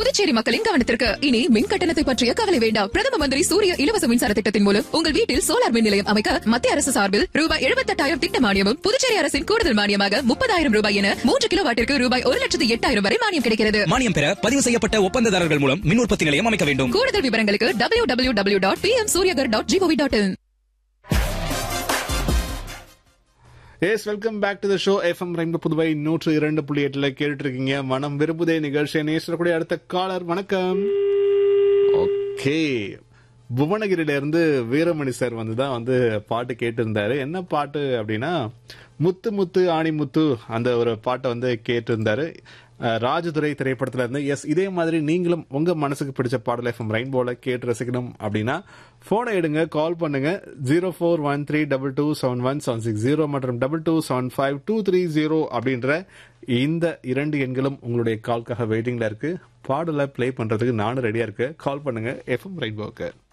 புதுச்சேரி மக்களின் கவனத்திற்கு இனி மின் கட்டணத்தை பற்றிய கவலை வேண்டாம் பிரதம மந்திரி சூரிய இலவச மின்சார திட்டத்தின் மூலம் உங்கள் வீட்டில் சோலார் மின் நிலையம் அமைக்க மத்திய அரசு சார்பில் ரூபாய் எழுபத்தெட்டாயிரம் திட்ட மானியமும் புதுச்சேரி அரசின் கூடுதல் மானியமாக முப்பதாயிரம் ரூபாய் என மூன்று கிலோ வாட்டிற்கு ரூபாய் ஒரு லட்சத்து எட்டாயிரம் வரை மானியம் கிடைக்கிறது மானியம் பெற பதிவு செய்யப்பட்ட ஒப்பந்ததாரர்கள் மூலம் மின் உற்பத்தி நிலையம் அமைக்க வேண்டும் கூடுதல் விவரங்களுக்கு W W W dot P M Suryaghar dot gov dot in எஸ் welcome back to the show FM ரெண்டு புதுவை நூற்று இரண்டு புள்ளி எட்டுல கேட்டுட்டு இருக்கீங்க மனம் விரும்புதே நிகழ்ச்சியை நேசக்கூடிய அடுத்த காலர் வணக்கம் ஓகே புவனகிரியில இருந்து வீரமணி சார் வந்து தான் வந்து பாட்டு கேட்டிருந்தாரு என்ன பாட்டு அப்படின்னா முத்து முத்து ஆணி முத்து அந்த ஒரு பாட்டை வந்து கேட்டிருந்தாரு அஹ், ராஜதுரை திரைப்படத்துல இருந்து எஸ் இதே மாதிரி நீங்களும் உங்க மனசுக்கு பிடிச்ச பாடல் எஃப்எம் ரெயின்போல கேட்டு ரசிக்கணும் அப்படின்னா போனை எடுங்க கால் பண்ணுங்க zero four one three double two seven one seven six zero மற்றும் double two seven five two three zero அப்படின்ற இந்த இரண்டு எண்களும் உங்களுடைய கால்க்காக வெயிட்டிங்ல இருக்கு பாடலை ப்ளே பண்றதுக்கு நானும் ரெடியா இருக்கு கால் பண்ணுங்க எஃப்எம் ரெயின்போக்கு